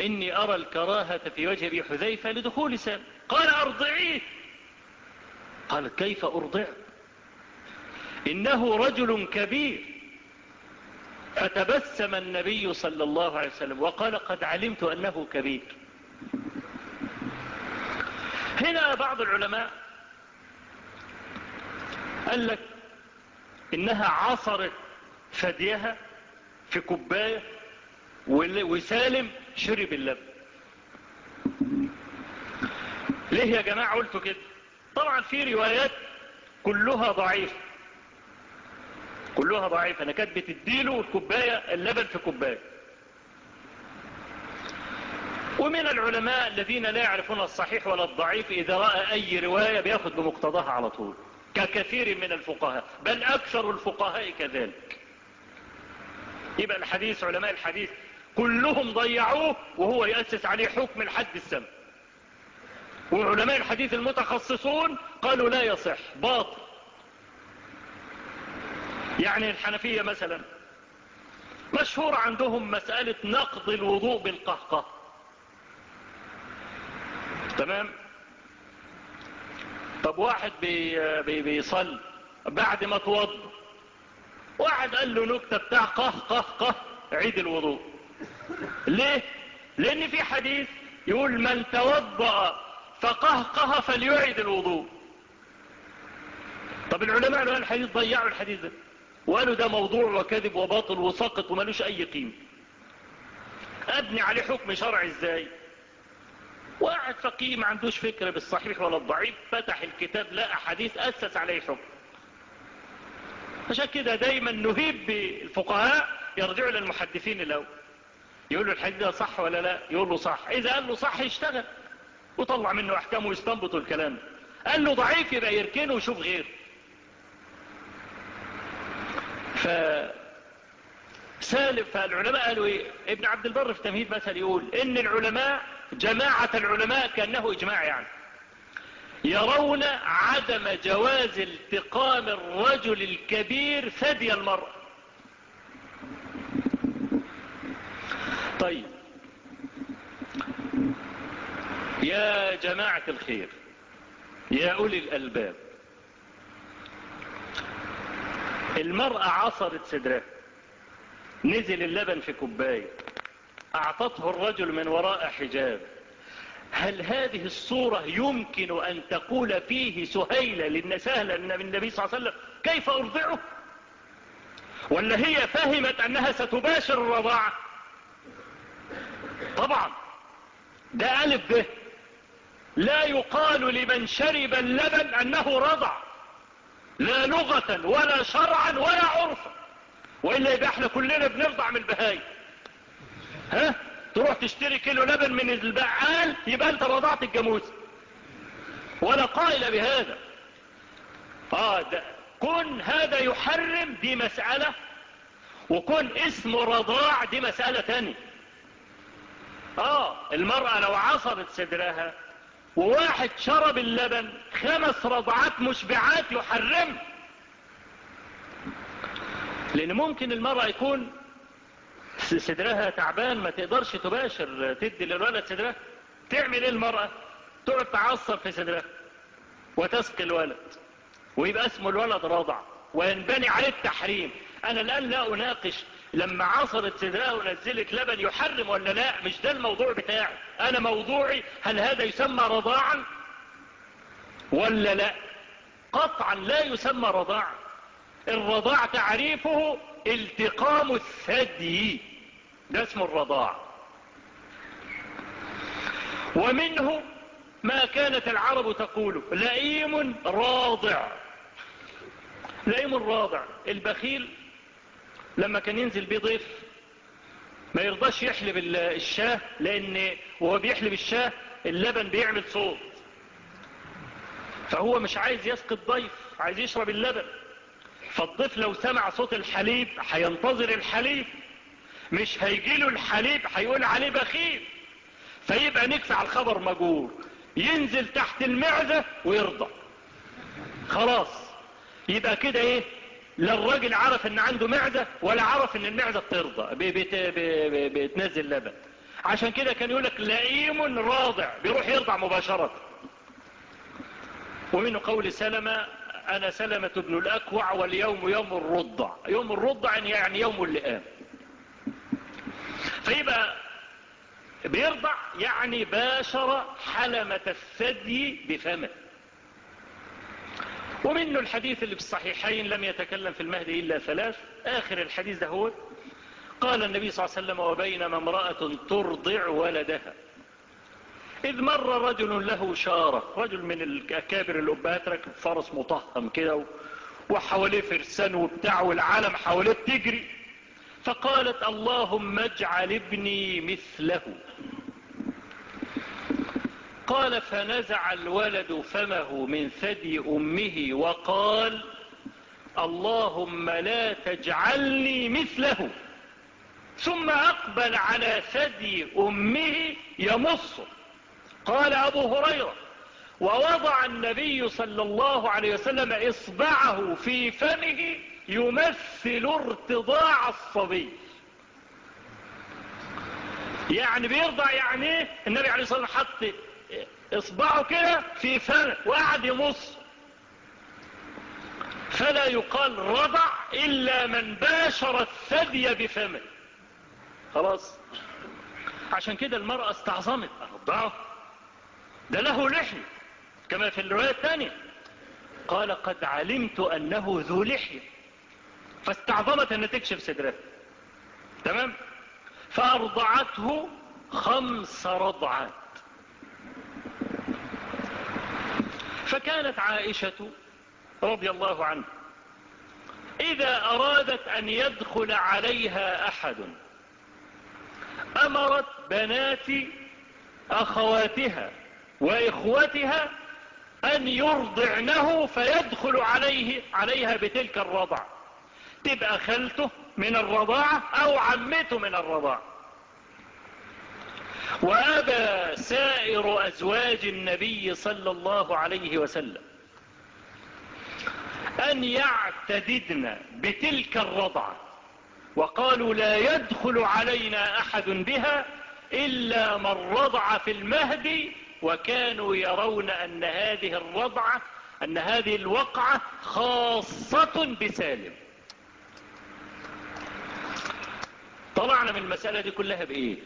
إني أرى الكراهة في وجه أبي حذيفة لدخول سام قال أرضعيه قالت كيف أرضع إنه رجل كبير فتبسم النبي صلى الله عليه وسلم وقال قد علمت أنه كبير هنا بعض العلماء قال لك إنها عصرت ثديها في كوباية وسالم شرب اللبن ليه يا جماعة قلتوا كده طبعا في روايات كلها ضعيفة كلها ضعيفة انا كانت بتديله الكوباية اللبن في كوباية ومن العلماء الذين لا يعرفون الصحيح ولا الضعيف اذا رأى اي رواية بياخد بمقتضاها على طول ككثير من الفقهاء بل اكثر الفقهاء كذلك يبقى الحديث علماء الحديث كلهم ضيعوه وهو يأسس عليه حكم الحد السمع وعلماء الحديث المتخصصون قالوا لا يصح باطل يعني الحنفية مثلا مشهور عندهم مسألة نقض الوضوء بالقهقه تمام طب واحد بي بي بيصل بعد ما توضى واحد قال له نكتة بتاع قه قه قه عيد الوضوء ليه لان في حديث يقول من توضأ فقهقه فليعيد الوضوء طب العلماء قالوا الحديث ضيعوا الحديث ده وقالوا ده موضوع وكذب وباطل وسقط وملوش اي قيمة ابني عليه حكم شرعي ازاي واحد فقيه ما عندوش فكرة بالصحيح ولا الضعيف فتح الكتاب لقى حديث اسس عليه حكم عشان كده دايما نهيب بالفقهاء يرجعوا للمحدثين الاول يقول له الحديث ده صح ولا لا يقول له صح اذا قال له صح يشتغل وطلع منه احكامه ويستنبط الكلام قال له ضعيف يبقى يركنه ويشوف غيره ف سالف فالعلماء قالوا ايه ابن عبد البر في تمهيد مثل يقول ان العلماء جماعة العلماء كأنه اجماع يعني يرون عدم جواز التقام الرجل الكبير ثدي المرأة طيب يا جماعة الخير يا أولي الألباب المرأة عصرت صدرها نزل اللبن في كوباية أعطته الرجل من وراء حجاب هل هذه الصورة يمكن أن تقول فيه سهيلة لأن سهلة من النبي صلى الله عليه وسلم كيف أرضعه ولا هي فهمت أنها ستباشر الرضاعة طبعا ده ألف به لا يقال لمن شرب اللبن أنه رضع لا لغة ولا شرعا ولا عرفا وإلا يبقى احنا كلنا بنرضع من البهاي ها تروح تشتري كيلو لبن من البقال يبقى انت رضعت الجاموس ولا قائل بهذا اه ده كن هذا يحرم دي مسألة وكن اسم رضاع دي مسألة تانية اه المرأة لو عصرت صدرها وواحد شرب اللبن خمس رضعات مشبعات يحرم لان ممكن المرأة يكون صدرها تعبان ما تقدرش تباشر تدي للولد صدرها تعمل ايه المرأة تقعد تعصر في صدرها وتسقي الولد ويبقى اسمه الولد رضع وينبني عليه التحريم انا الان لا اناقش لما عصرت صدرها ونزلت لبن يحرم ولا لا مش ده الموضوع بتاعي انا موضوعي هل هذا يسمى رضاعا ولا لا قطعا لا يسمى رضاعا الرضاع تعريفه التقام الثدي ده اسم الرضاع ومنه ما كانت العرب تقول لئيم راضع لئيم الراضع البخيل لما كان ينزل بيه ضيف ما يرضاش يحلب الشاه لان وهو بيحلب الشاه اللبن بيعمل صوت فهو مش عايز يسقي الضيف عايز يشرب اللبن فالضيف لو سمع صوت الحليب هينتظر الحليب مش هيجيله الحليب هيقول عليه بخيل فيبقى نكفي على الخبر مجور ينزل تحت المعزة ويرضى خلاص يبقى كده ايه لا الراجل عرف ان عنده معدة ولا عرف ان المعدة بترضى بتنزل لبن عشان كده كان يقول لك لئيم راضع بيروح يرضع مباشرة ومنه قول سلمة أنا سلمة بن الأكوع واليوم يوم الرضع يوم الرضع يعني يوم اللئام فيبقى بيرضع يعني باشر حلمة الثدي بفمه ومنه الحديث اللي في الصحيحين لم يتكلم في المهدي إلا ثلاث آخر الحديث ده هو قال النبي صلى الله عليه وسلم وبينما امرأة ترضع ولدها إذ مر رجل له شارة رجل من الأكابر الأبات ركب فرس مطهم كده وحواليه فرسان وبتاع والعالم حواليه بتجري فقالت اللهم اجعل ابني مثله قال فنزع الولد فمه من ثدي أمه وقال اللهم لا تجعلني مثله ثم أقبل على ثدي أمه يمص قال أبو هريرة ووضع النبي صلى الله عليه وسلم إصبعه في فمه يمثل ارتضاع الصبي يعني بيرضع يعني النبي عليه الصلاة والسلام حط اصبعه كده في فمه وقعد يمص فلا يقال رضع إلا من باشر الثدي بفمه خلاص عشان كده المرأة استعظمت أرضعه ده له لحية كما في الرواية الثانية قال قد علمت أنه ذو لحية فاستعظمت أن تكشف صدرها تمام فأرضعته خمس رضعات فكانت عائشة رضي الله عنها إذا أرادت أن يدخل عليها أحد أمرت بنات أخواتها وإخوتها أن يرضعنه فيدخل عليه عليها بتلك الرضع تبقى خلته من الرضاعة أو عمته من الرضاعة وأبى سائر أزواج النبي صلى الله عليه وسلم أن يعتددن بتلك الرضعة وقالوا لا يدخل علينا أحد بها إلا من رضع في المهد وكانوا يرون أن هذه الرضعة أن هذه الوقعة خاصة بسالم طلعنا من المسألة دي كلها بإيه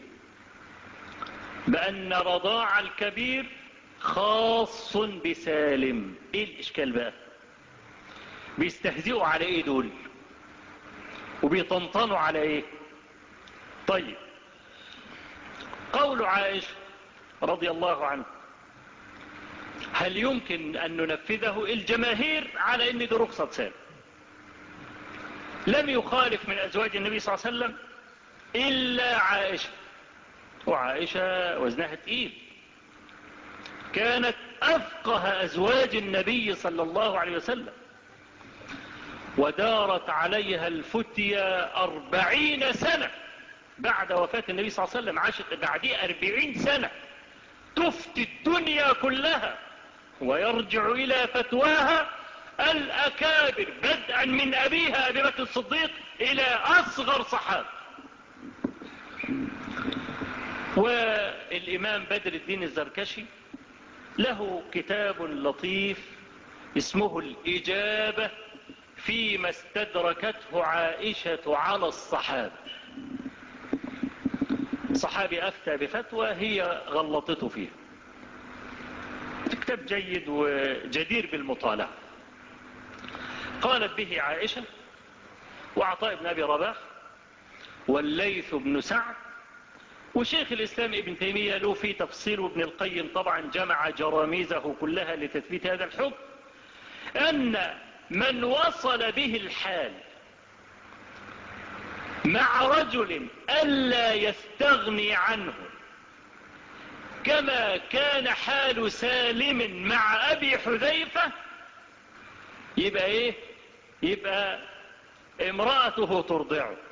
بأن رضاع الكبير خاص بسالم إيه الإشكال بقى بيستهزئوا على إيه دول وبيطنطنوا على إيه طيب قول عائشة رضي الله عنه هل يمكن أن ننفذه الجماهير على أن دي رخصة سالم لم يخالف من أزواج النبي صلى الله عليه وسلم إلا عائشة وعائشة وزنها تقيل كانت أفقه أزواج النبي صلى الله عليه وسلم ودارت عليها الفتية أربعين سنة بعد وفاة النبي صلى الله عليه وسلم عاشت بعديه أربعين سنة تفتي الدنيا كلها ويرجع إلى فتواها الأكابر بدءا من أبيها أبي بكر الصديق إلى أصغر صحابه والإمام بدر الدين الزركشي له كتاب لطيف اسمه الإجابة فيما استدركته عائشة على الصحابة صحابي أفتى بفتوى هي غلطته فيها كتاب جيد وجدير بالمطالعة قالت به عائشة وعطاء بن أبي رباح والليث بن سعد وشيخ الإسلام ابن تيمية له في تفصيل وابن القيم طبعا جمع جراميزه كلها لتثبيت هذا الحكم أن من وصل به الحال مع رجل ألا يستغني عنه كما كان حال سالم مع أبي حذيفة يبقى إيه يبقى امرأته ترضعه